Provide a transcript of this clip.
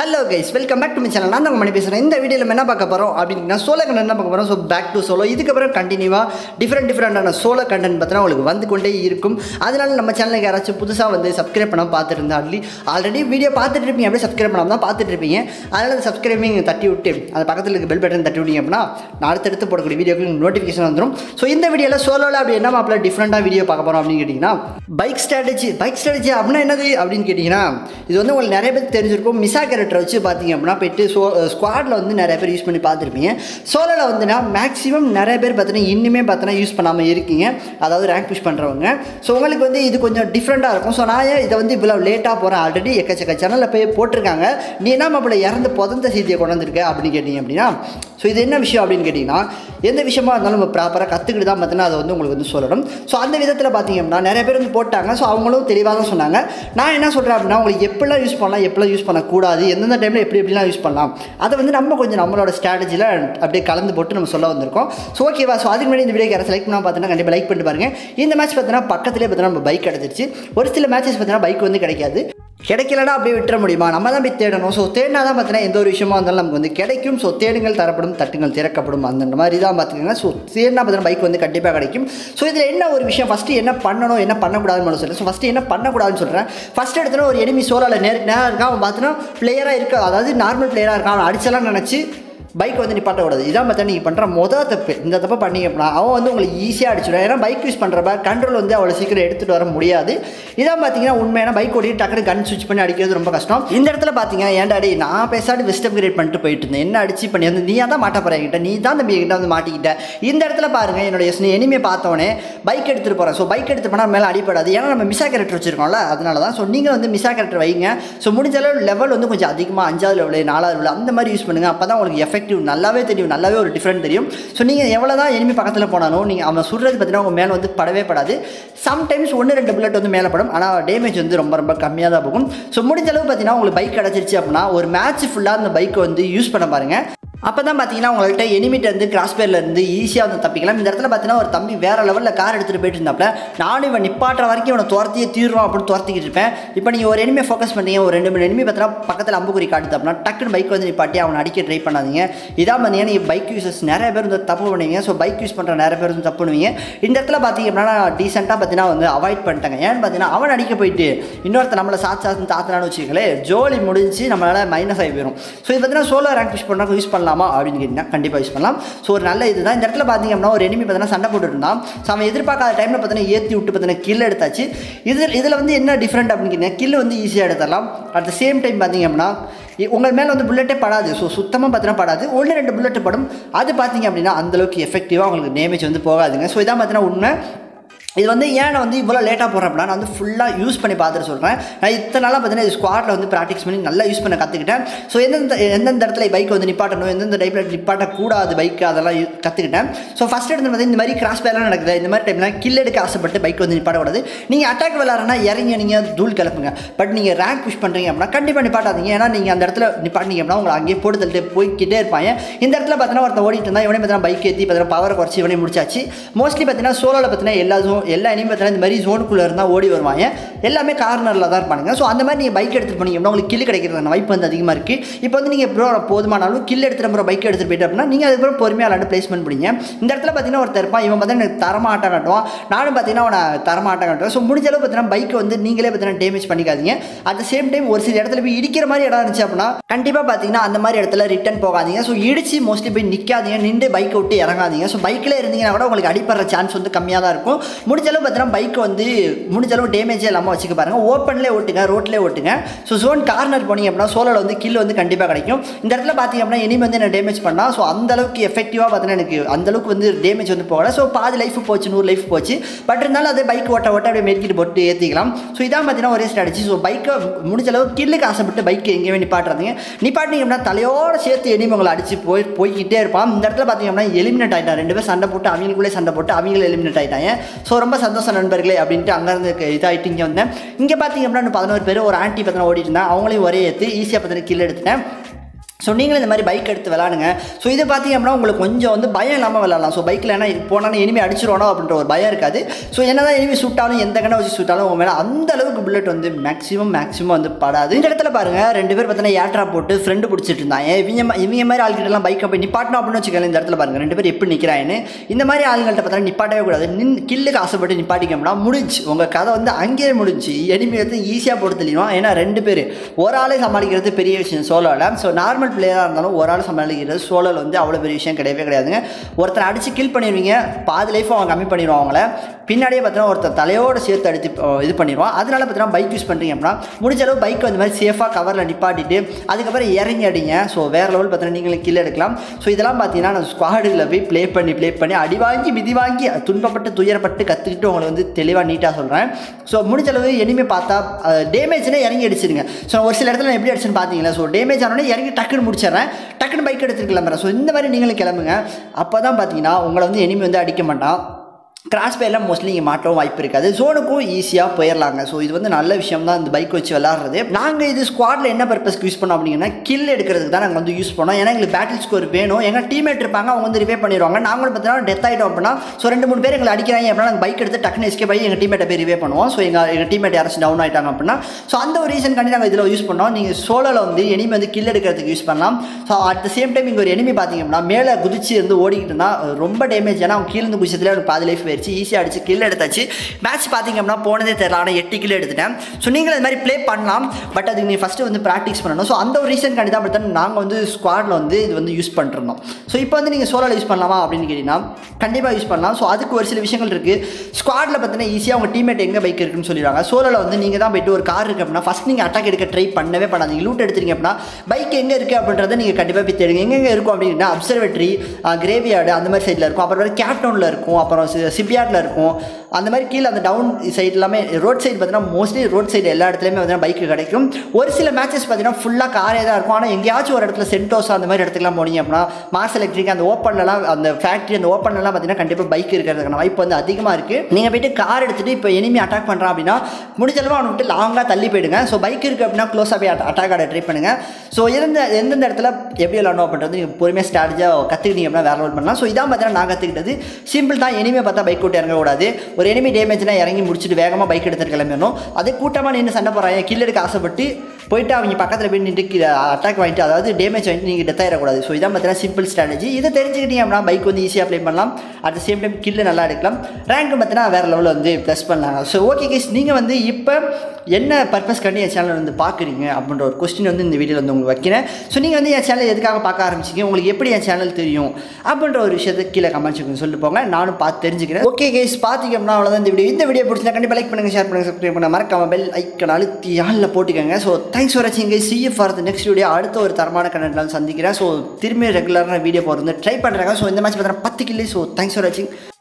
hello guys welcome back to my channel நான் தான் மணி பேசுகிறேன் இந்த வீடியோவில் நம்ம என்ன பார்க்க போகிறோம் அப்படின்னா சோலோ கண்டென்ட் என்ன பார்க்க போகிறோம் ஸோ பேக் டு சோலோ இதுக்கப்புறம் கண்டினியூவாக டிஃப்ரெண்ட் டிஃப்ரெண்டான சோலோ கண்டென்ட் பார்த்தீங்கன்னா உங்களுக்கு வந்து கொண்டே இருக்கும் அதனால நம்ம சேனலுக்கு யாராச்சும் புதுசாக வந்து சப்ஸ்கிரைப் பண்ண பார்த்துட்டு இருந்தா ஆல்ரெடி ஆல்ரெடி வீடியோ பார்த்துட்டு இருப்பீங்க அப்படியே சப்ஸ்கிரைப் பண்ணாமல் தான் பார்த்துட்டு இருப்பீங்க அதனால் அந்த சப்ஸ்கிரைபிங் தட்டி விட்டு அது பக்கத்தில் இருக்க பெல் பட்டன் தட்டி விட்டீங்க அப்படின்னா நான் அடுத்தடுத்து போடக்கூடிய வீடியோக்கு நோட்டிஃபிகேஷன் வந்துடும் ஸோ இந்த வீடியோவில் சோலோவில் அப்படி என்ன மாப்பிள்ள டிஃப்ரெண்ட்டாக வீடியோ பார்க்க போகிறோம் அப்படின்னு கேட்டிங்கன்னா பைக் ஸ்ட்ராட்டஜி பைக் ஸ்ட்ராட்டஜி அப்படின்னா என்னது அப்படின்னு கேட்டிங்கன்னா இது வந்து உங்களுக்கு நிறைய பேர் தெரிஞ்சிருக்கும் மிசா கேரக்டர் வச்சு பார்த்தீங்க அப்படின்னா போயிட்டு சோ ஸ்குவாடில் வந்து நிறைய பேர் யூஸ் பண்ணி பார்த்துருப்பீங்க சோலோவில் வந்துன்னா மேக்ஸிமம் நிறைய பேர் பார்த்தீங்கன்னா இன்னுமே பார்த்தீங்கன்னா யூஸ் பண்ணாமல் இருக்கீங்க அதாவது ரேங்க் புஷ் பண்ணுறவங்க ஸோ உங்களுக்கு வந்து இது கொஞ்சம் டிஃப்ரெண்ட்டாக இருக்கும் ஸோ நான் ஏன் இதை வந்து இவ்வளோ லேட்டாக போகிறேன் ஆல்ரெடி எக்கச்சக்க சேனலில் போய் போட்டிருக்காங்க நீ என்ன மாப்பிள்ள இறந்து புதந்த செய்தியை கொண்டு வந்திருக்க அப்படின்னு கேட்டிங்க அப்படின்னா ஸோ இது என்ன விஷயம் அப்படின்னு கேட்டிங்கன்னா எந்த விஷயமா இருந்தாலும் நம்ம ப்ராப்பராக கற்றுக்கிட்டு தான் பார்த்தீங்கன்னா அதை வந்து உங்களுக்கு வந்து சொல்லணும் ஸோ அந்த விதத்தில் பார்த்தீங்க அப்படின்னா நிறைய பேர் வந்து போட்டாங்க ஸோ அவங்களும் தெளிவாக தான் சொன்னாங்க நான் என்ன சொல்கிறேன் அப்படின்னா உங்களுக்கு எப்படிலாம் யூஸ் பண்ணலாம் எப்படிலாம் யூஸ் பண்ணக்கூடாது எந்தெந்த டைமில் எப்படி எப்படிலாம் யூஸ் பண்ணலாம் அதை வந்து நம்ம கொஞ்சம் நம்மளோட ஸ்ட்ராட்டஜியில் அப்படியே கலந்து போட்டு நம்ம சொல்ல வந்திருக்கோம் ஸோ ஓகேவா ஸோ அதுக்கு முன்னாடி இந்த வீடியோ யாரை செலக்ட் பண்ணால் பார்த்தீங்கன்னா கண்டிப்பாக லைக் பண்ணிட்டு பாருங்க இந்த மேட்ச் பார்த்தீங்கன்னா பக்கத்துலேயே பார்த்தீங்கன்னா நம்ம பைக் கிடச்சிருச்சு ஒரு சில மேட்சஸ் பார்த்தீங்கன்னா பைக் வந்து கிடைக்காது கிடைக்கலனா அப்படியே விட்டுற முடியுமா நம்ம தான் போய் தேடணும் ஸோ தேடினா தான் பார்த்தீங்கன்னா எந்த ஒரு விஷயமா இருந்தாலும் நமக்கு வந்து கிடைக்கும் ஸோ தேடுங்கள் தரப்படும் தட்டுங்கள் திறக்கப்படும் அந்த மாதிரி தான் பார்த்துக்கோங்க ஸோ தேடினா பார்த்தீங்கன்னா பைக் வந்து கண்டிப்பாக கிடைக்கும் ஸோ இதில் என்ன ஒரு விஷயம் ஃபஸ்ட்டு என்ன பண்ணணும் என்ன பண்ணக்கூடாதுன்னு மட்டும் சொல்கிறேன் ஸோ ஃபஸ்ட்டு என்ன பண்ணக்கூடாதுன்னு சொல்கிறேன் ஃபஸ்ட் எடுத்தோன்னா ஒரு எனிமி சோலாவில் நேருக்கு நேரம் இருக்கான் அவன் பார்த்தீங்கன்னா பிளேயராக இருக்க அதாவது நார்மல் பிளேயராக இருக்கான் அவன் அடிச்சலாம் நினச்சி பைக் வந்து நிப்பாட்டக்கூடாது இதான் பார்த்தா நீங்கள் பண்ணுற மொதல் தப்பு இந்த தப்பை பண்ணீங்க அப்படின்னா அவன் வந்து உங்களுக்கு ஈஸியாக அடிச்சிடுவான் ஏன்னா பைக் யூஸ் பண்ணுறப்ப கண்ட்ரோல் வந்து அவ்வளோ சீக்கிரம் எடுத்துகிட்டு வர முடியாது இதான் பார்த்தீங்கன்னா உண்மையான பைக் ஓடி டக்குனு கன் ஸ்விட்ச் பண்ணி அடிக்கிறது ரொம்ப கஷ்டம் இந்த இடத்துல பார்த்தீங்க ஏன்டா டேய் நான் பேசாடி வெஸ்ட் அப்கிரேட் பண்ணிட்டு போயிட்டு இருந்தேன் என்ன அடிச்சு பண்ணி வந்து நீ தான் மாட்ட போகிற என்கிட்ட நீ தான் தம்பி என்கிட்ட வந்து மாட்டிக்கிட்ட இந்த இடத்துல பாருங்கள் என்னுடைய எனிமே பார்த்தோன்னே பைக் எடுத்துகிட்டு போகிறேன் ஸோ பைக் எடுத்து போனால் மேலே அடிப்படாது ஏன்னா நம்ம மிஸ்ஸா கேரக்டர் வச்சிருக்கோம்ல அதனால தான் ஸோ நீங்கள் வந்து மிஸ்ஸா கேரக்டர் வைங்க ஸோ முடிஞ்ச அளவு லெவல் வந்து கொஞ்சம் அதிகமாக அஞ்சாவது லெவலு நாலாவது லெவல் அந்த மாதிரி யூஸ் பண்ணுங்கள் அப்போ தான் உங்களுக்கு எஃபெக்டிவ் நல்லாவே தெரியும் நல்லாவே ஒரு டிஃப்ரெண்ட் தெரியும் ஸோ நீங்கள் எவ்வளோ தான் எனிமி பக்கத்தில் போனாலும் நீங்கள் அவன் சுடுறது பார்த்தீங்கன்னா உங்கள் மேலே வந்து படவே படாது சம்டைம்ஸ் ஒன்று ரெண்டு புல்லட் வந்து மேலே படும் ஆனால் டேமேஜ் வந்து ரொம்ப ரொம்ப கம்மியாக தான் போகும் ஸோ முடிஞ்ச அளவு பார்த்தீங்கன்னா உங்களுக்கு பைக் கிடச்சிருச்சு அப்படின்னா ஒரு மேட்ச் ஃபுல்லாக அந்த பைக்கை வந்து யூஸ் பண்ண பாருங்கள் அப்போ தான் பார்த்தீங்கன்னா உங்கள்கிட்ட எனிமிட்ட இருந்து கிராஸ் இருந்து ஈஸியாக வந்து தப்பிக்கலாம் இந்த இடத்துல பார்த்தீங்கன்னா ஒரு தம்பி வேறு லெவலில் கார் எடுத்துகிட்டு போயிட்டு இருந்தாப்புல நானும் இவன் நிப்பாட்டுற வரைக்கும் இவனை துரத்தியே தீர்வோம் அப்படின்னு துரத்திக்கிட்டு இருப்பேன் இப்போ நீங்கள் ஒரு எனிமையை ஃபோக்கஸ் பண்ணீங்க ஒரு ரெண்டு மூணு எனிமி பார்த்தீங்கன்னா பக்கத்தில் அம்புக்குறி காட்டுது அப்படின்னா டக்குன்னு பைக் வந்து நிப்பாட்டி அவனை அடிக்க ட்ரை பண்ணாதீங்க இதான் பார்த்தீங்கன்னா நீங்கள் பைக் யூசர்ஸ் நிறைய பேர் வந்து தப்பு பண்ணுவீங்க ஸோ பைக் யூஸ் பண்ணுற நிறைய பேர் வந்து தப்பு பண்ணுவீங்க இந்த இடத்துல பார்த்தீங்க அப்படின்னா டீசெண்டாக பார்த்தீங்கன்னா வந்து அவாய்ட் பண்ணிட்டாங்க ஏன்னு பார்த்தீங்கன்னா அவன் அடிக்க போயிட்டு இன்னொருத்த நம்மளை சாத்து சாத்து தாத்தினான்னு வச்சுக்கலே ஜோலி முடிஞ்சு நம்மளால் மைனஸ் ஆகி போயிடும் ஸோ இது பார்த்தீங்கன்னா சோலோ ரேங்க் புஷ் பண்ணுறதுக்கு யூஸ் பண்ணலாமா அப்படின்னு கேட்டிங்கன்னா கண்டிப்பாக யூஸ் பண்ணலாம் ஸோ ஒரு நல்ல இதுதான் இந்த இடத்துல பார்த்தீங்க அப்படின்னா ஒரு எனிமி பார்த்தீங்கன்னா சண்டை போட்டுட்டு இருந்தான் ஸோ அவன் எதிர்பார்க்காத டைமில் பார்த்தீங்கன்னா ஏற்றி விட்டு பார்த்தீங்கன்னா கில் எடுத்தாச்சு இதில் இதில் வந்து என்ன டிஃப்ரெண்ட் அப்படின்னு கேட்டிங்கன்னா கில் வந்து ஈஸியாக எடுத்துடலாம் அட் த சேம் டைம் பார்த்தீங்க அப்படின்னா இ- உங்கள் மேலே வந்து புல்லட்டே படாது ஸோ சுத்தமாக பார்த்தீங்கன்னா படாது ஒன்று ரெண்டு புல்லட்டு படும் அது பார்த்தீங்க அப்படின்னா அந்தளவுக்கு எஃபெக்டிவாக உங்களுக்கு டேமேஜ் வந்து போகாதுங்க ஸோ இதான் பார்த்தீங்கன்னா உண்மை இது வந்து ஏன் நான் வந்து இவ்வளோ லேட்டாக போகிறேன் அப்படின்னா நான் வந்து ஃபுல்லாக யூஸ் பண்ணி பார்த்துட்டு சொல்கிறேன் நான் இத்தனை நாளாக பார்த்தீங்கன்னா இது ஸ்குவாடில் வந்து ப்ராக்டிஸ் பண்ணி நல்லா யூஸ் பண்ண கற்றுக்கிட்டேன் ஸோ எந்தெந்த எந்தெந்த இடத்துல பைக் வந்து நிப்பாட்டணும் எந்தெந்த டைப்பில் நிப்பாட்டக்கூடாது பைக் அதெல்லாம் யூ- கற்றுக்கிட்டேன் ஸோ ஃபஸ்ட் எடுத்து வந்து இந்த மாதிரி கிராஸ் பேர்லாம் நடக்குது இந்த மாதிரி டைம்லாம் கில் எடுக்க ஆசைப்பட்டு பைக் வந்து நிப்பாட்டக்கூடாது நீங்கள் அட்டாக் விளாட்றனா இறங்கி நீங்கள் தூள் கிளப்புங்க பட் நீங்கள் ரேங்க் புஷ் பண்ணுறீங்க அப்படின்னா கண்டிப்பாக நிப்பாட்டாதீங்க ஏன்னா நீங்கள் அந்த இடத்துல நிப்பாட்டிங்க அப்படின்னா உங்களை அங்கேயே போட்டு தள்ளிட்டு போய்க்கிட்டே இருப்பாங்க இந்த இடத்துல பார்த்தீங்கன்னா ஒருத்தன் ஓடிட்டு இருந்தால் இவனே பார்த்தீங்கன்னா பைக் ஏற்றி பார்த்தீங்கன்னா பவர் குறைச்சி இவனே முடிச்சாச்சு மோஸ்ட்லி பார்த்தீங்கன்னா சோலோவில் பார்த்தீங்கன்னா எல்லா zone எல்லா இனிமே பார்த்தீங்கன்னா இந்த மாதிரி ஜோனுக்குள்ளே இருந்தால் ஓடி வருவாங்க எல்லாமே கார்னரில் தான் இருப்பானுங்க ஸோ அந்த மாதிரி நீங்கள் பைக் எடுத்துகிட்டு போனீங்க அப்படின்னா உங்களுக்கு கில் கிடைக்கிறதுக்கான வாய்ப்பு வந்து அதிகமாக இருக்குது இப்போ வந்து நீங்கள் ப்ரோ போதுமானாலும் கில் எடுத்துகிட்டு அப்புறம் பைக் எடுத்துகிட்டு போயிட்டு அப்படின்னா நீங்கள் அதுக்கப்புறம் பொறுமையாக விளாண்டு பிளேஸ்மெண்ட் பண்ணிங்க இந்த இடத்துல பார்த்தீங்கன்னா ஒருத்தர் இருப்பான் இவன் பார்த்தீங்கன்னா எனக்கு தரமா ஆட்டம் காட்டுவான் நானும் பார்த்தீங்கன்னா அவனை தரமா ஆட்டம் காட்டுவேன் ஸோ முடிஞ்ச அளவு பார்த்தீங்கன்னா பைக்கை வந்து நீங்களே பார்த்தீங்கன்னா டேமேஜ் பண்ணிக்காதீங்க அட் த சேம் டைம் ஒரு சில இடத்துல போய் இடிக்கிற மாதிரி இடம் இருந்துச்சு அப்படின்னா கண்டிப்பாக பார்த்தீங்கன்னா அந்த மாதிரி இடத்துல ரிட்டன் போகாதீங்க ஸோ இடிச்சு மோஸ்ட்லி போய் நிற்காதீங்க நின்று பைக்கை விட்டு இறங்காதீங்க ஸோ பைக்கில் இருந்தீங்கன்னா கூட உங்களுக்கு அடிப்படுற சான்ஸ் வந்து கம்மியாக தான் இருக்கும் முடிஞ்ச அளவு பார்த்தீங்கன்னா பைக் வந்து முடிஞ்ச அளவு டேமேஜே இல்லாமல் வச்சுக்க பாருங்க ஓப்பன்லேயே ஓட்டுங்க ரோட்லேயே ஓட்டுங்க ஸோ ஜோன் கார்னர் போனீங்க அப்படின்னா சோலோவில் வந்து கில் வந்து கண்டிப்பாக கிடைக்கும் இந்த இடத்துல பார்த்தீங்க அப்படின்னா இனிமே வந்து என்ன டேமேஜ் பண்ணால் ஸோ அந்த அளவுக்கு எஃபெக்டிவாக பார்த்தீங்கன்னா எனக்கு அந்த அளவுக்கு வந்து டேமேஜ் வந்து போகல ஸோ பாதி லைஃப் போச்சு நூறு லைஃப் போச்சு பட் இருந்தாலும் அது பைக் ஓட்ட ஓட்ட அப்படியே மெடிக்கிட்டு போட்டு ஏற்றிக்கலாம் ஸோ இதான் பார்த்தீங்கன்னா ஒரே ஸ்ட்ராட்டஜி ஸோ பைக்கை முடிஞ்ச அளவு கில்லுக்கு ஆசைப்பட்டு பைக் எங்கேயுமே நிப்பாட்டுறாதீங்க நிப்பாட்டிங்க அப்படின்னா தலையோட சேர்த்து எனிமே உங்களை அடிச்சு போய் போய்கிட்டே இருப்பான் இந்த இடத்துல பார்த்தீங்க அப்படின்னா எலிமினேட் ஆகிட்டான் ரெண்டு பேர் சண்டை போட்டு அவங்களுக்குள்ளே சண்டை போட்டு அவங்களே எலிமினேட் ஆகிட்டாங்க ஸோ ரொம்ப சந்தோஷம் நண்பர்களே அப்படின்ட்டு அங்கேருந்து இதாகிட்டு இங்கே வந்தேன் இங்கே பார்த்தீங்க அப்படின்னா இன்னும் பதினோரு பேர் ஒரு ஆன்ட்டி பார்த்தீங்கன்னா ஓடிட்டு இருந்தேன் அவங்களையும் ஒரே ஏற்று ஈஸியாக பார்த்தீங்கன்னா கில் எடுத்துட்டேன் ஸோ நீங்களும் இந்த மாதிரி பைக் எடுத்து விளாடுங்க ஸோ இது பார்த்தீங்க அப்படின்னா உங்களுக்கு கொஞ்சம் வந்து பயம் இல்லாமல் விளாட்லாம் ஸோ பைக்கில் என்ன போனாலும் எனிமி அடிச்சிருவானோ அப்படின்ற ஒரு பயம் இருக்காது ஸோ என்னதான் எனிமி சுட்டாலும் எந்த கண்ணை வச்சு சுட்டாலும் உங்க மேலே அந்த அளவுக்கு புல்லட் வந்து மேக்ஸிமம் மேக்ஸிமம் வந்து படாது இந்த இடத்துல பாருங்க ரெண்டு பேர் பார்த்தீங்கன்னா ஏட்ரா போட்டு ஃப்ரெண்டு பிடிச்சிட்டு இருந்தாங்க இவங்க மா- இவங்க மாதிரி ஆள்கிட்டலாம் பைக்கை போய் நிப்பாட்டணும் அப்படின்னு வச்சுக்கோங்க இந்த இடத்துல பாருங்க ரெண்டு பேர் எப்படி நிற்கிறாங்கன்னு இந்த மாதிரி ஆளுங்கள்ட்ட பார்த்தா நிப்பாட்டவே கூடாது நின் கில்லுக்கு ஆசைப்பட்டு நிப்பாட்டிக்கோம்னா முடிஞ்சு உங்கள் கதை வந்து அங்கேயே முடிஞ்சு எனிமி வந்து ஈஸியாக போட்டு தெளிவான் ஏன்னா ரெண்டு பேர் ஒரு ஆளே சமாளிக்கிறது பெரிய விஷயம் சோலோவில் ஸோ நார்மல் பிளேயராக இருந்தாலும் ஒரு ஆள் சமாளிக்கிறது சோலோவில் வந்து அவ்வளோ பெரிய விஷயம் கிடையவே கிடையாதுங்க ஒருத்தரை அடித்து கில் பண்ணிடுவீங்க பாதி லைஃப் அவங்க கம்மி பண்ணிடுவாங்க அவங்கள பின்னாடியே பார்த்தீங்கன்னா ஒருத்தர் தலையோடு சேர்த்து அடித்து அஹ், இது பண்ணிடுவான் அதனால பார்த்தீங்கன்னா பைக் யூஸ் பண்ணுறீங்க அப்படின்னா முடிஞ்ச அளவு பைக் வந்து மாதிரி சேஃபாக கவரில் நிப்பாட்டிட்டு அதுக்கப்புறம் இறங்கி அடிங்க ஸோ வேறு லெவல் பார்த்தீங்கன்னா நீங்களும் கீழே எடுக்கலாம் ஸோ இதெல்லாம் பார்த்தீங்கன்னா நான் ஸ்குவாடில் போய் ப்ளே பண்ணி ப்ளே பண்ணி அடி வாங்கி மிதி வாங்கி துன்பப்பட்டு துயரப்பட்டு கற்றுக்கிட்டு உங்களை வந்து தெளிவாக நீட்டாக சொல்கிறேன் ஸோ முடிஞ்ச அளவு எனிமே பார்த்தா டேமேஜ்னே இறங்கி அடிச்சிருங்க ஸோ ஒரு சில இடத்துல நான் எப்படி அடிச்சுன்னு பார்த்தீங்களா ஸோ டேமேஜ் ஆனோடனே இறங்கி டக்குன்னு முடிச்சிடுறேன் டக்குன்னு பைக் எடுத்துட்டு கிளம்புறேன் ஸோ இந்த மாதிரி நீங்களும் கிளம்புங்க அப்போ தான் பார்த்தீங்கன்னா உங்களை வந்து எனிமி வந்து அடிக்க மாட்டான் கிராஸ் பேரில் மோஸ்ட்லி இங்கே மாட்டவும் வாய்ப்பு இருக்காது ஜோனுக்கும் ஈஸியாக போயிடலாங்க ஸோ இது வந்து நல்ல விஷயம் தான் இந்த பைக் வச்சு விளாட்றது நாங்கள் இது ஸ்குவாடில் என்ன பர்பஸ்க்கு யூஸ் பண்ணோம் அப்படிங்கன்னா கில் எடுக்கிறதுக்கு தான் நாங்கள் வந்து யூஸ் பண்ணோம் ஏன்னா எங்களுக்கு பேட்டில் ஸ்கோர் வேணும் எங்கள் டீமேட் இருப்பாங்க அவங்க வந்து ரிவே பண்ணிடுவாங்க நாங்களும் பார்த்தீங்கன்னா டெத் ஆகிட்டோம் அப்படின்னா ஸோ ரெண்டு மூணு பேர் எங்களை அடிக்கிறாங்க அப்படின்னா நாங்கள் பைக் எடுத்து டக்குனு எஸ்கே போய் எங்கள் டீமேட்டை போய் ரிவே பண்ணுவோம் ஸோ எங்கள் எங்கள் டீமேட் யாராச்சும் டவுன் ஆகிட்டாங்க அப்படின்னா ஸோ அந்த ஒரு ரீசன் கண்டி நாங்கள் இதில் யூஸ் பண்ணோம் நீங்கள் சோலோவில் வந்து எனிமி வந்து கில் எடுக்கிறதுக்கு யூஸ் பண்ணலாம் so at the same time இங்கே ஒரு எனிமி பார்த்தீங்க அப்படின்னா மேலே குதிச்சு இருந்து ஓடிக்கிட்டு இருந்தால் ரொம்ப டேமேஜ் ஏன்னா அவங்க கீழே இருந்து குதிச்சதுல எனக்கு பாதி லைஃப் போயிடுச்சு ஈஸியாக அடிச்சு கில் எடுத்தாச்சு மேட்ச் பார்த்தீங்க அப்படின்னா போனதே தெரியல ஆனால் எட்டு கில் எடுத்துட்டேன் ஸோ நீங்கள் அது மாதிரி ப்ளே பண்ணலாம் பட் அதுக்கு நீங்கள் ஃபஸ்ட்டு வந்து ப்ராக்டிஸ் பண்ணணும் ஸோ அந்த ஒரு ரீசன் கண்டி தான் பார்த்தா நாங்கள் வந்து ஸ்குவாடில் வந்து இது வந்து யூஸ் பண்ணிருந்தோம் ஸோ இப்போ வந்து நீங்கள் சோலோவில் யூஸ் பண்ணலாமா அப்படின்னு கேட்டிங்கன்னா கண்டிப்பாக யூஸ் பண்ணலாம் ஸோ அதுக்கு ஒரு சில விஷயங்கள் இருக்குது ஸ்குவாடில் பார்த்தீங்கன்னா ஈஸியாக உங்கள் டீமேட் எங்கே பைக் இருக்குன்னு சொல்லிடுவாங்க சோலோவில் வந்து நீங்கள் தான் போயிட்டு ஒரு கார் இருக்குது அப்படின்னா ஃபஸ்ட் நீங்கள் அட்டாக் எடுக்க ட்ரை பண்ணவே பண்ணாதீங்க லூட் எடுத்துறீங்க அப்படின்னா பைக் எங்கே இருக்குது அப்படின்றத நீங்கள் கண்டிப்பாக போய் தேடுங்க எங்கெங்கே இருக்கும் அப்படின்னா அப்சர்வேட்டரி கிரேவியார்டு அந்த மாதிரி சைடில் இருக்கும் அப்புறம் கேப்டவுனில் இருக்கும் அப்புறம் சிப்யார்டில் இருக்கும் அந்த மாதிரி கீழே அந்த டவுன் சைடு எல்லாமே ரோட் சைடு பார்த்தீங்கன்னா மோஸ்ட்லி ரோட் சைடு எல்லா இடத்துலையுமே பார்த்தீங்கன்னா பைக் கிடைக்கும் ஒரு சில மேட்சஸ் பார்த்தீங்கன்னா ஃபுல்லாக காரே தான் இருக்கும் ஆனால் எங்கேயாச்சும் ஒரு இடத்துல சென்டோஸ் அந்த மாதிரி இடத்துக்குலாம் போனீங்க அப்படின்னா மாஸ் எலக்ட்ரிக் அந்த ஓப்பன்லலாம் அந்த ஃபேக்ட்ரி அந்த ஓப்பன்லலாம் பார்த்தீங்கன்னா கண்டிப்பாக பைக் இருக்கிறதுக்கான வாய்ப்பு வந்து அதிகமாக இருக்குது நீங்கள் போயிட்டு கார் எடுத்துகிட்டு இப்போ எனிமி அட்டாக் பண்ணுறான் அப்படின்னா முடிஞ்ச அளவு அவனை விட்டு லாங்காக தள்ளி போயிடுங்க ஸோ பைக் இருக்குது அப்படின்னா க்ளோஸாக போய் அட்டாக் ஆட ட்ரை பண்ணுங்கள் ஸோ எந்த எந்தெந்த இடத்துல எப்படி விளாடணும் அப்படின்றது நீங்கள் பொறுமையாக ஸ்ட்ராட்டஜியாக கற்றுக்கிட்டீங்க அப்படின்னா வேற லெவல் பண்ணலாம் ஸோ இதான் பார்த்தீங்கன்னா நான் கற்றுக்கிட்டது சிம்பிள் தான் எனிமே பார்த்தா பைக் விட்டு இறங்கக்கூடாது ஒரு எனிமி டேமேஜ்னா இறங்கி முடிச்சுட்டு வேகமாக பைக் எடுத்துட்டு கிளம்பிடணும் அதே கூட்டமாக நின்று சண்டை போகிறாங்க கில் எடுக்க ஆசைப்பட்டு போயிட்டு அவங்க பக்கத்தில் போய் நின்று அட்டாக் வாங்கிட்டு அதாவது டேமேஜ் வாங்கிட்டு நீங்கள் டெத் ஆகிடக்கூடாது ஸோ இதான் பார்த்தீங்கன்னா சிம்பிள் ஸ்ட்ராட்டஜி இதை தெரிஞ்சுக்கிட்டீங்க அப்படின்னா பைக் வந்து ஈஸியாக ப்ளே பண்ணலாம் at the same time kill நல்லா எடுக்கலாம் ரேங்க் பார்த்தீங்கன்னா வேறு லெவலில் வந்து ப்ளஸ் பண்ணலாங்க ஸோ ஓகே கேஸ் நீங்கள் வந்து இப்போ என்ன பர்பஸ் கண்டி என் சேனல் வந்து பார்க்குறீங்க அப்படின்ற ஒரு கொஸ்டின் வந்து இந்த வீடியோவில் வந்து உங்களுக்கு வைக்கிறேன் ஸோ நீங்கள் வந்து என் சேனல் எதுக்காக பார்க்க ஆரம்பிச்சிங்க உங்களுக்கு எப்படி என் சேனல் தெரியும் அப்படின்ற ஒரு விஷயத்தை கீழே கமெண்ட் செக்ஷன் சொல்லிட்டு போங்க நானும் பார்த்து தெரிஞ்சுக்கிறேன் ஓகே கேஸ் பார்த்தீங்க அப்படின்னா அவ்வளோதான் இந்த வீடியோ இந்த வீடியோ பிடிச்சிருந்தா கண்டிப்பாக லைக் பண்ணுங்கள் ஷேர் பண்ணுங்கள் சப்ஸ்கிரைப் பண்ண மறக்காம பெல் ஐக்கன் அழுத்தி ஆளில் போட்டுக்கோங்க ஸோ தேங்க்ஸ் ஃபார் வாட்சிங் see for the next video அடுத்த ஒரு தரமான கண்டென்ட்லாம் சந்திக்கிறேன் ஸோ திரும்பி ரெகுலரான வீடியோ போகிறது ட்ரை பண்ணுறாங்க ஸோ இந்த மேட்ச் பார்த்தீங்கன்னா பத்து கில்லி ஸோ தேங்க்ஸ் ஃபார் வாட்சிங்